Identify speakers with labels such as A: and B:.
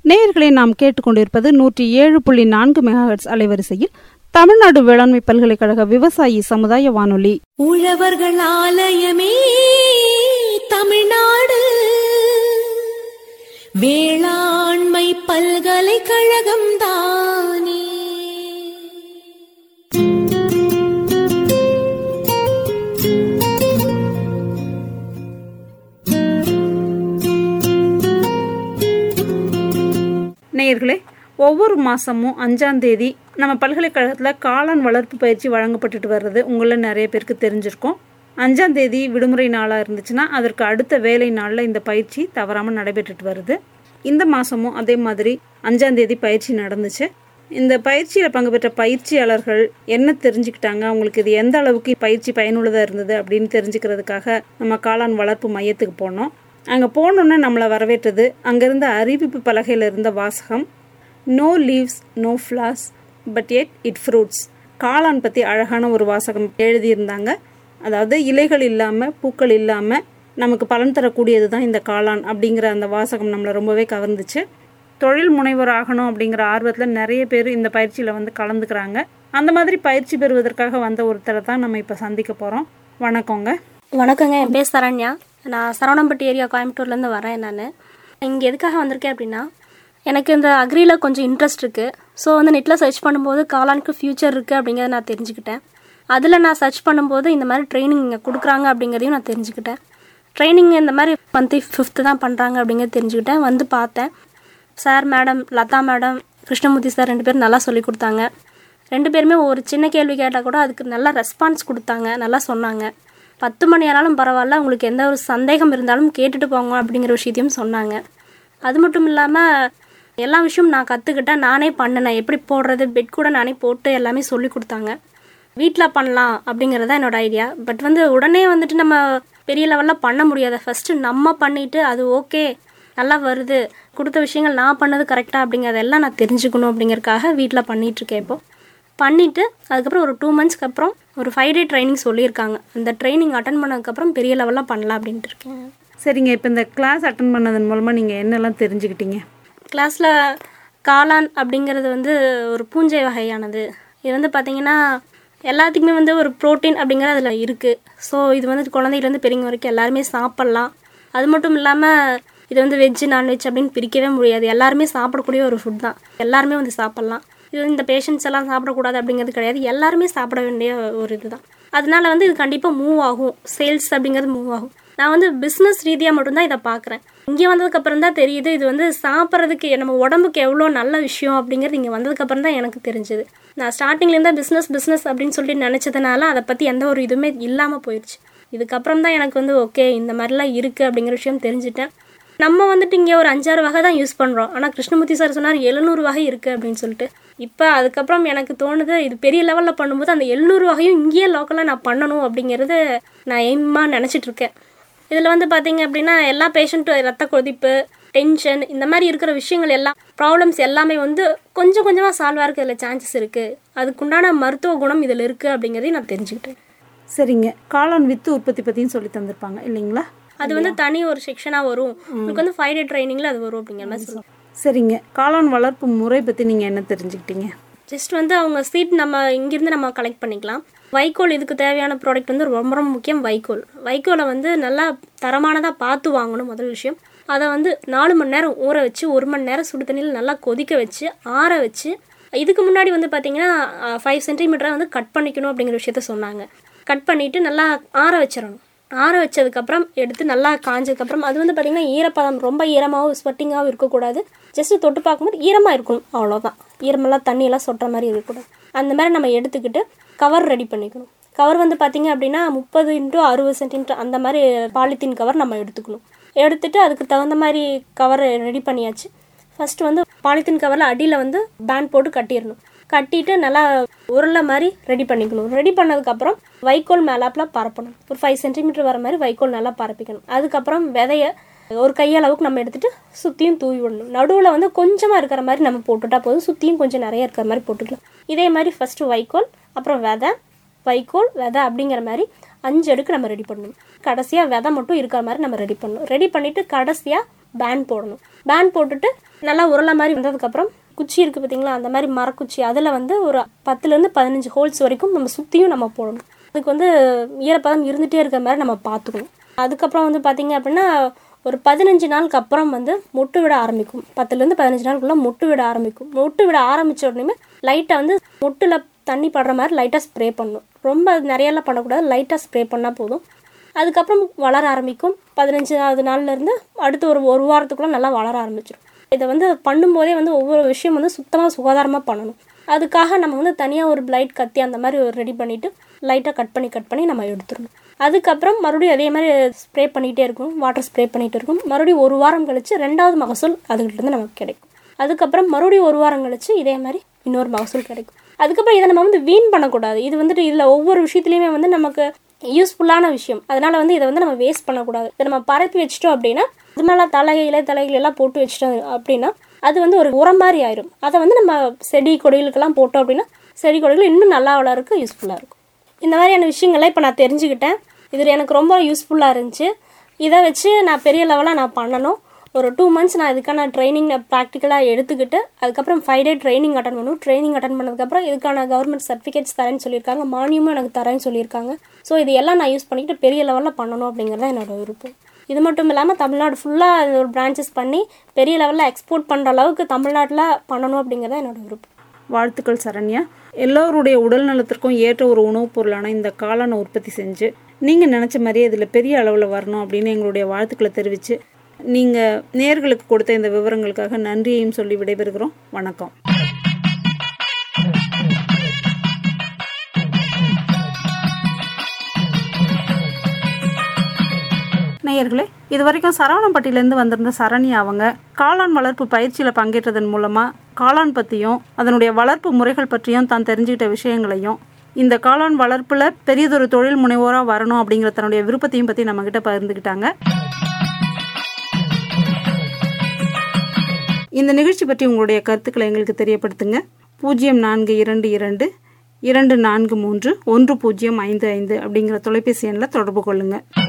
A: நேயர்களை நாம் கேட்டுக்கொண்டிருப்பது நூற்றி ஏழு புள்ளி நான்கு மெகாஹெட்ஸ் அலைவரிசையில் தமிழ்நாடு வேளாண்மை பல்கலைக்கழக விவசாயி சமுதாய வானொலி
B: உழவர்கள் ஆலயமே தமிழ்நாடு வேளாண்மை பல்கலைக்கழகம் தானே
A: நேயர்களே ஒவ்வொரு மாதமும் அஞ்சாம் தேதி நம்ம பல்கலைக்கழகத்தில் காளான் வளர்ப்பு பயிற்சி வழங்கப்பட்டுட்டு வர்றது உங்களில் நிறைய பேருக்கு தெரிஞ்சிருக்கும் அஞ்சாம் தேதி விடுமுறை நாளாக இருந்துச்சுன்னா அதற்கு அடுத்த வேலை நாளில் இந்த பயிற்சி தவறாமல் நடைபெற்றுட்டு வருது இந்த மாதமும் அதே மாதிரி அஞ்சாம் தேதி பயிற்சி நடந்துச்சு இந்த பயிற்சியில் பங்கு பெற்ற பயிற்சியாளர்கள் என்ன தெரிஞ்சுக்கிட்டாங்க அவங்களுக்கு இது எந்த அளவுக்கு பயிற்சி பயனுள்ளதாக இருந்தது அப்படின்னு தெரிஞ்சுக்கிறதுக்காக நம்ம காளான் வளர்ப்பு மையத்துக்கு போனோம் அங்கே போனோன்னே நம்மளை வரவேற்றது அங்கேருந்த அறிவிப்பு பலகையில் இருந்த வாசகம் no leaves no flowers but eat it fruits காளான் பற்றி அழகான ஒரு வாசகம் எழுதியிருந்தாங்க அதாவது இலைகள் இல்லாமல் பூக்கள் இல்லாமல் நமக்கு பலன் தரக்கூடியது தான் இந்த காளான் அப்படிங்கிற அந்த வாசகம் நம்மளை ரொம்பவே கவர்ந்துச்சு தொழில் முனைவர் ஆகணும் அப்படிங்கிற ஆர்வத்தில் நிறைய பேர் இந்த பயிற்சியில் வந்து கலந்துக்கிறாங்க அந்த மாதிரி பயிற்சி பெறுவதற்காக வந்த ஒருத்தரை தான் நம்ம இப்போ சந்திக்க போகிறோம் வணக்கங்க
C: வணக்கங்க என் பேர் சரண்யா நான் சரவணம்பட்டி ஏரியா கோயம்புத்தூர்லேருந்து வரேன் நான் இங்கே எதுக்காக வந்திருக்கேன் அப்படின்னா எனக்கு இந்த அக்ரியில் கொஞ்சம் இன்ட்ரெஸ்ட் இருக்குது ஸோ வந்து நெட்டில் சர்ச் பண்ணும்போது காளானுக்கு ஃப்யூச்சர் இருக்குது அப்படிங்கிறத நான் தெரிஞ்சுக்கிட்டேன் அதில் நான் சர்ச் பண்ணும்போது இந்த மாதிரி ட்ரைனிங் இங்கே கொடுக்குறாங்க அப்படிங்கிறதையும் நான் தெரிஞ்சுக்கிட்டேன் ட்ரைனிங் இந்த மாதிரி மந்த்லி ஃபிஃப்த்து தான் பண்ணுறாங்க அப்படிங்கிறத தெரிஞ்சுக்கிட்டேன் வந்து பார்த்தேன் sir madam Latha madam Krishnamurthy sir ரெண்டு பேரும் நல்லா சொல்லி கொடுத்தாங்க ரெண்டு பேருமே ஒரு சின்ன கேள்வி கேட்டால் கூட அதுக்கு நல்லா ரெஸ்பான்ஸ் கொடுத்தாங்க நல்லா சொன்னாங்க பத்து மணி ஆனாலும் பரவாயில்ல உங்களுக்கு எந்த ஒரு சந்தேகம் இருந்தாலும் கேட்டுட்டு போங்க அப்படிங்கிற விஷயத்தையும் சொன்னாங்க அது மட்டும் இல்லாமல் எல்லா விஷயமும் நான் கற்றுக்கிட்டேன் நானே பண்ணினேன் எப்படி போடுறது பெட் கூட நானே போட்டு எல்லாமே சொல்லி கொடுத்தாங்க வீட்டில் பண்ணலாம் அப்படிங்கிறது தான் என்னோட ஐடியா பட் வந்து உடனே வந்துட்டு நம்ம பெரிய லெவலில் பண்ண முடியாது ஃபஸ்ட்டு நம்ம பண்ணிவிட்டு அது ஓகே நல்லா வருது கொடுத்த விஷயங்கள் நான் பண்ணது கரெக்டாக அப்படிங்கிறதெல்லாம் நான் தெரிஞ்சுக்கணும் அப்படிங்கறதுக்காக வீட்டில் பண்ணிகிட்ருக்கேன் இப்போ பண்ணிவிட்டு அதுக்கப்புறம் ஒரு டூ மந்த்ஸ்க்கு அப்புறம் ஒரு ஃபைவ் டே ட்ரைனிங் சொல்லியிருக்காங்க அந்த ட்ரைனிங் அட்டன் பண்ணதுக்கப்புறம் பெரிய லெவலில் பண்ணலாம் அப்படின்ட்டு இருக்கேன்
A: சரிங்க இப்போ இந்த கிளாஸ் அட்டன் பண்ணதன் மூலமாக நீங்கள் என்னெல்லாம் தெரிஞ்சுக்கிட்டீங்க
C: கிளாஸில் காளான் அப்படிங்கிறது வந்து ஒரு பூஞ்சை வகையானது இது வந்து பார்த்திங்கன்னா எல்லாத்துக்குமே வந்து ஒரு ப்ரோட்டீன் அப்படிங்கிறது அதில் இருக்குது ஸோ இது வந்து குழந்தையிலேருந்து பெரியவங்க வரைக்கும் எல்லாருமே சாப்பிட்லாம் அது மட்டும் இல்லாமல் இது வந்து வெஜ் நான்வெஜ் அப்படின்னு பிரிக்கவே முடியாது எல்லாருமே சாப்பிடக்கூடிய ஒரு ஃபுட் தான் எல்லாருமே வந்து சாப்பிட்லாம் இது வந்து இந்த பேஷண்ட்ஸ் எல்லாம் சாப்பிடக்கூடாது அப்படிங்கிறது கிடையாது எல்லாருமே சாப்பிட வேண்டிய ஒரு இதுதான் அதனால வந்து இது கண்டிப்பாக மூவ் ஆகும் சேல்ஸ் அப்படிங்கிறது மூவ் ஆகும் நான் வந்து பிஸ்னஸ் ரீதியாக மட்டும்தான் இதை பார்க்குறேன் இங்கே வந்ததுக்கப்புறம் தான் தெரியுது இது வந்து சாப்பிட்றதுக்கு நம்ம உடம்புக்கு எவ்வளோ நல்ல விஷயம் அப்படிங்கிறது இங்கே வந்ததுக்கப்புறம் தான் எனக்கு தெரிஞ்சுது நான் ஸ்டார்டிங்லேருந்து பிஸ்னஸ் பிஸ்னஸ் அப்படின்னு சொல்லி நினச்சதுனால அதை பற்றி எந்த ஒரு இதுவுமே இல்லாமல் போயிடுச்சு இதுக்கப்புறம் தான் எனக்கு வந்து ஓகே இந்த மாதிரிலாம் இருக்குது அப்படிங்கிற விஷயம் தெரிஞ்சுட்டேன் நம்ம வந்துட்டு இங்கே ஒரு அஞ்சாறு வகை தான் யூஸ் பண்ணுறோம் ஆனால் கிருஷ்ணமூர்த்தி சார் சொன்னார் எழுநூறு வகை இருக்குது அப்படின்னு சொல்லிட்டு இப்போ அதுக்கப்புறம் எனக்கு தோணுது இது பெரிய லெவலில் பண்ணும்போது அந்த எழுநூறு வகையும் இங்கேயே லோக்கலாக நான் பண்ணணும் அப்படிங்கிறது நான் எய்மாக நினச்சிட்டு இருக்கேன் இதில் வந்து பார்த்தீங்க அப்படின்னா எல்லா பேஷண்ட்டும் ரத்த கொதிப்பு டென்ஷன் இந்த மாதிரி இருக்கிற விஷயங்கள் எல்லாம் ப்ராப்ளம்ஸ் எல்லாமே வந்து கொஞ்சம் கொஞ்சமாக சால்வ் ஆகிறதுக்கு இதில் சான்சஸ் இருக்குது அதுக்குண்டான மருத்துவ குணம் இதில் இருக்குது அப்படிங்கிறதையும் நான் தெரிஞ்சுக்கிட்டேன்
A: சரிங்க காளான் வித்து உற்பத்தி பற்றியும் சொல்லி தந்திருப்பாங்க இல்லைங்களா
C: அது வந்து தனி ஒரு செக்ஷனாக வரும் உங்களுக்கு வந்து ஃபைவ் டே ட்ரைனிங்கில் அது வரும் அப்படிங்கிற மாதிரி சொல்லுவாங்க
A: சரிங்க காளான் வளர்ப்பு முறை பற்றி நீங்கள் என்ன தெரிஞ்சுக்கிட்டீங்க
C: ஜஸ்ட் வந்து அவங்க சீட் நம்ம இங்கிருந்து நம்ம கலெக்ட் பண்ணிக்கலாம் வைக்கோல் இதுக்கு தேவையான ப்ராடக்ட் வந்து ரொம்ப ரொம்ப முக்கியம் வைக்கோல் வைக்கோலை வந்து நல்லா தரமானதாக பார்த்து வாங்கணும் முதல் விஷயம் அதை வந்து நாலு மணி நேரம் ஊற வச்சு ஒரு மணி நேரம் சுடு தண்ணியில் நல்லா கொதிக்க வச்சு ஆற வச்சு இதுக்கு முன்னாடி வந்து பார்த்தீங்கன்னா ஃபைவ் சென்டிமீட்டரை வந்து கட் பண்ணிக்கணும் அப்படிங்கிற விஷயத்த சொன்னாங்க கட் பண்ணிவிட்டு நல்லா ஆற வச்சிடணும் ஆற வச்சதுக்கப்புறம் எடுத்து நல்லா காஞ்சதுக்கப்புறம் அது வந்து பார்த்திங்கன்னா ஈரப்பதம் ரொம்ப ஈரமாகவும் ஸ்வெட்டிங்காகவும் இருக்கக்கூடாது ஜஸ்ட்டு தொட்டு பார்க்கும்போது ஈரமாக இருக்கணும் அவ்வளோதான் ஈரமெல்லாம் தண்ணியெல்லாம் சொட்டுற மாதிரி இருக்கக்கூடாது அந்த மாதிரி நம்ம எடுத்துக்கிட்டு கவர் ரெடி பண்ணிக்கணும் கவர் வந்து பார்த்திங்க அப்படின்னா முப்பது இன்ட்டு அறுபது சென்டிமீட்டர் அந்த மாதிரி பாலித்தீன் கவர் நம்ம எடுத்துக்கணும் எடுத்துட்டு அதுக்கு தகுந்த மாதிரி கவர் ரெடி பண்ணியாச்சு ஃபஸ்ட்டு வந்து பாலித்தீன் கவரில் அடியில் வந்து பேண்ட் போட்டு கட்டிடணும் கட்டிட்டு நல்லா உருளை மாதிரி ரெடி பண்ணிக்கணும் ரெடி பண்ணதுக்கப்புறம் வைக்கோல் மேலாப்பில் பரப்பணும் ஒரு ஃபைவ் சென்டிமீட்டர் வர மாதிரி வைக்கோல் நல்லா பரப்பிக்கணும் அதுக்கப்புறம் விதைய ஒரு கையளவுக்கு நம்ம எடுத்துட்டு சுற்றியும் தூவி விடணும் நடுவில் வந்து கொஞ்சமாக இருக்கிற மாதிரி நம்ம போட்டுட்டா போதும் சுற்றியும் கொஞ்சம் நிறைய இருக்கிற மாதிரி போட்டுக்கலாம் இதே மாதிரி ஃபஸ்ட்டு வைக்கோல் அப்புறம் விதை வைக்கோல் விதை அப்படிங்கிற மாதிரி அஞ்சு அடுக்கு நம்ம ரெடி பண்ணணும் கடைசியாக விதை மட்டும் இருக்கிற மாதிரி நம்ம ரெடி பண்ணணும் ரெடி பண்ணிவிட்டு கடைசியாக பேன் போடணும் பேன் போட்டுட்டு நல்லா உருளை மாதிரி வந்ததுக்கப்புறம் குச்சி இருக்குது பார்த்தீங்களா அந்த மாதிரி மரக்குச்சி அதில் வந்து ஒரு பத்துலேருந்து பதினஞ்சு ஹோல்ஸ் வரைக்கும் நம்ம சுற்றியும் நம்ம போடணும் அதுக்கு வந்து ஈரப்பதம் இருந்துகிட்டே இருக்கிற மாதிரி நம்ம பார்த்துக்கணும் அதுக்கப்புறம் வந்து பார்த்தீங்க அப்படின்னா ஒரு பதினஞ்சு நாளுக்கு அப்புறம் வந்து மொட்டு விட ஆரம்பிக்கும் பத்துலேருந்து பதினஞ்சு நாளுக்குள்ள மொட்டு விட ஆரம்பிக்கும் மொட்டு விட ஆரம்பித்த உடனே லைட்டாக வந்து மொட்டில் தண்ணி படுற மாதிரி லைட்டாக ஸ்ப்ரே பண்ணணும் ரொம்ப அது நிறையெல்லாம் பண்ணக்கூடாது லைட்டாக ஸ்ப்ரே பண்ணால் போதும் அதுக்கப்புறம் வளர ஆரம்பிக்கும் பதினஞ்சாவது நாள்லேருந்து அடுத்த ஒரு ஒரு வாரத்துக்குள்ள நல்லா வளர ஆரம்பிச்சிடும் இதை வந்து பண்ணும்போதே வந்து ஒவ்வொரு விஷயம் வந்து சுத்தமாக சுகாதாரமாக பண்ணணும் அதுக்காக நம்ம வந்து தனியாக ஒரு பிளைட் கத்தி அந்த மாதிரி ஒரு ரெடி பண்ணிவிட்டு லைட்டாக கட் பண்ணி கட் பண்ணி நம்ம எடுத்துடணும் அதுக்கப்புறம் மறுபடியும் அதே மாதிரி ஸ்ப்ரே பண்ணிகிட்டே இருக்கும் வாட்டர் ஸ்ப்ரே பண்ணிகிட்டு இருக்கும் மறுபடியும் ஒரு வாரம் கழித்து ரெண்டாவது மகசூல் அதுகிட்டேருந்து நமக்கு கிடைக்கும் அதுக்கப்புறம் மறுபடியும் ஒரு வாரம் கழிச்சு இதே மாதிரி இன்னொரு மகசூல் கிடைக்கும் அதுக்கப்புறம் இதை நம்ம வந்து வீண் பண்ணக்கூடாது இது வந்துட்டு இதில் ஒவ்வொரு விஷயத்துலையுமே வந்து நமக்கு யூஸ்ஃபுல்லான விஷயம் அதனால வந்து இதை வந்து நம்ம வேஸ்ட் பண்ணக்கூடாது இதை நம்ம பரப்பி வச்சிட்டோம் அப்படின்னா இது மேலே தலை இலை தலைகள் எல்லாம் போட்டு வச்சிட்டோம் அப்படின்னா அது வந்து ஒரு உரம் மாதிரி ஆயிரும் அதை வந்து நம்ம செடி கொடிகளுக்கெல்லாம் போட்டோம் அப்படின்னா செடி கொடிகள் இன்னும் நல்லா வளர்க்க யூஸ்ஃபுல்லாக இருக்கும் இந்த மாதிரியான விஷயங்களை இப்போ நான் தெரிஞ்சுக்கிட்டேன் இது எனக்கு ரொம்ப யூஸ்ஃபுல்லாக இருந்துச்சு இதை வச்சு நான் பெரிய லெவலாக நான் பண்ணணும் ஒரு டூ மந்த்ஸ் நான் இதுக்கான ட்ரைனிங் நான் ப்ராக்டிக்கலாக எடுத்துக்கிட்டு அதுக்கப்புறம் ஃபைவ் டே ட்ரைனிங் அட்டன் பண்ணணும் ட்ரைனிங் அட்டன் பண்ணதுக்கப்புறம் இதுக்கான கவர்மெண்ட் சர்டிஃபிகேட்ஸ் தரேன்னு சொல்லியிருக்காங்க மானியமும் எனக்கு தரேன்னு சொல்லியிருக்காங்க ஸோ இது எல்லாம் நான் யூஸ் பண்ணிக்கிட்டு பெரிய லெவலில் பண்ணணும் அப்படிங்கிறது என்னோட விருப்பம் இது மட்டும் இல்லாமல் தமிழ்நாடு ஃபுல்லாக ஒரு பிரான்ச்சஸ் பண்ணி பெரிய லெவலில் எக்ஸ்போர்ட் பண்ணுற அளவுக்கு தமிழ்நாட்டில் பண்ணணும் அப்படிங்கிறது என்னோட விருப்பம்
A: வாழ்த்துக்கள் சரண்யா எல்லோருடைய உடல் நலத்திற்கும் ஏற்ற ஒரு உணவுப் பொருளான இந்த காளானை உற்பத்தி செஞ்சு நீங்கள் நினச்ச மாதிரியே இதில் பெரிய அளவில் வரணும் அப்படின்னு எங்களுடைய வாழ்த்துக்களை தெரிவித்து நீங்கள் நேர்களுக்கு கொடுத்த இந்த விவரங்களுக்காக நன்றியையும் சொல்லி விடைபெறுகிறோம் வணக்கம் நேயர்களே இது வரைக்கும் சரவணம்பட்டியிலேருந்து வந்திருந்த சரண்யா அவங்க காளான் வளர்ப்பு பயிற்சியில் பங்கேற்றதன் மூலமாக காளான் பற்றியும் அதனுடைய வளர்ப்பு முறைகள் பற்றியும் தான் தெரிஞ்சுக்கிட்ட விஷயங்களையும் இந்த காளான் வளர்ப்பில் பெரியதொரு தொழில் முனைவோராக வரணும் அப்படிங்கிற தன்னுடைய விருப்பத்தையும் பற்றி நம்மக்கிட்ட பகிர்ந்துக்கிட்டாங்க இந்த நிகழ்ச்சி பற்றி உங்களுடைய கருத்துக்களை எங்களுக்கு தெரியப்படுத்துங்க பூஜ்ஜியம் நான்கு இரண்டு இரண்டு இரண்டு நான்கு மூன்று ஒன்று பூஜ்ஜியம் ஐந்து ஐந்து அப்படிங்கிற தொலைபேசி எண்ணில் தொடர்பு கொள்ளுங்கள்